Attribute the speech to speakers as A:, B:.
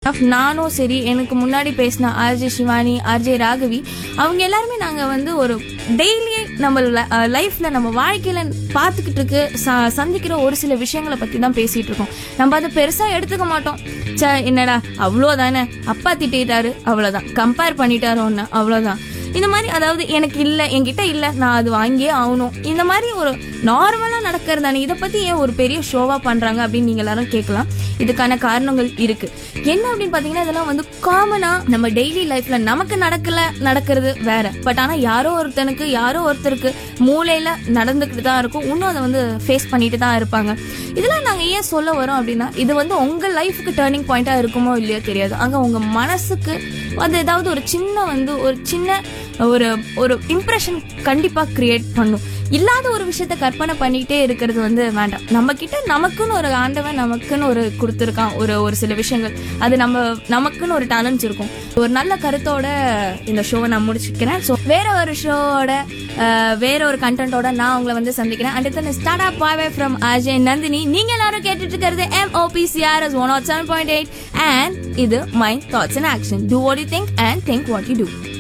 A: நானும் சரி எனக்கு முன்னாடி பேசின ஆர்ஜே சிவானி ஆர்ஜே ராகவி அவங்க எல்லாருமே நாங்கள் வந்து ஒரு டெய்லியே நம்ம லைஃப்பில் நம்ம வாழ்க்கையில் பார்த்துக்கிட்டு இருக்கு ச- சந்திக்கிற ஒரு சில விஷயங்களை பற்றி தான் பேசிகிட்டு இருக்கோம் நம்ம அதை பெருசாக எடுத்துக்க மாட்டோம் சே என்னடா அவ்வளோதானே அப்பா திட்டிட்டாரு அவ்வளோதான் கம்பேர் பண்ணிட்டாரு ஒன்று அவ்வளோதான் இந்த மாதிரி அதாவது எனக்கு இல்லை என்கிட்ட இல்லை நான் அது வாங்கியே ஆகணும் இந்த மாதிரி ஒரு நார்மலாக நடக்கிறது தானே இதை பற்றி ஏன் ஒரு பெரிய ஷோவாக பண்ணுறாங்க அப்படின்னு நீங்கள் எல்லாரும் கேட்கலாம் இதுக்கான காரணங்கள் இருக்கு என்ன அப்படின்னு பார்த்தீங்கன்னா இதெல்லாம் வந்து காமனாக நம்ம டெய்லி லைஃப்பில் நமக்கு நடக்கல நடக்கிறது வேற பட் ஆனால் யாரோ ஒருத்தனுக்கு யாரோ ஒருத்தருக்கு மூளையில் நடந்துக்கிட்டு தான் இருக்கும் இன்னும் அதை வந்து ஃபேஸ் பண்ணிட்டு தான் இருப்பாங்க இதெல்லாம் நாங்கள் ஏன் சொல்ல வரோம் அப்படின்னா இது வந்து உங்கள் லைஃபுக்கு டேர்னிங் பாயிண்ட்டாக இருக்குமோ இல்லையோ தெரியாது அங்கே உங்கள் மனசுக்கு அது ஏதாவது ஒரு சின்ன வந்து ஒரு சின்ன ஒரு ஒரு இம்ப்ரெஷன் கண்டிப்பாக கிரியேட் பண்ணும் இல்லாத ஒரு விஷயத்த கற்பனை பண்ணிக்கிட்டே இருக்கிறது வந்து வேண்டாம் நம்ம கிட்ட நமக்குன்னு ஒரு ஆண்டவன் நமக்குன்னு ஒரு கொடுத்துருக்கான் ஒரு ஒரு சில விஷயங்கள் அது நம்ம நமக்குன்னு ஒரு டேலண்ட்ஸ் இருக்கும் ஒரு நல்ல கருத்தோட இந்த ஷோவை நான் முடிச்சுக்கிறேன் ஸோ வேற ஒரு ஷோவோட வேற ஒரு கண்டென்ட்டோட நான் உங்களை வந்து சந்திக்கிறேன் and then start up bye from Ajay Nandini நீங்க எல்லாரும் கேட்டுட்டு இருக்கிறது MOPCRS one nought seven point eight and இது mind thoughts and action do what you think and think what you two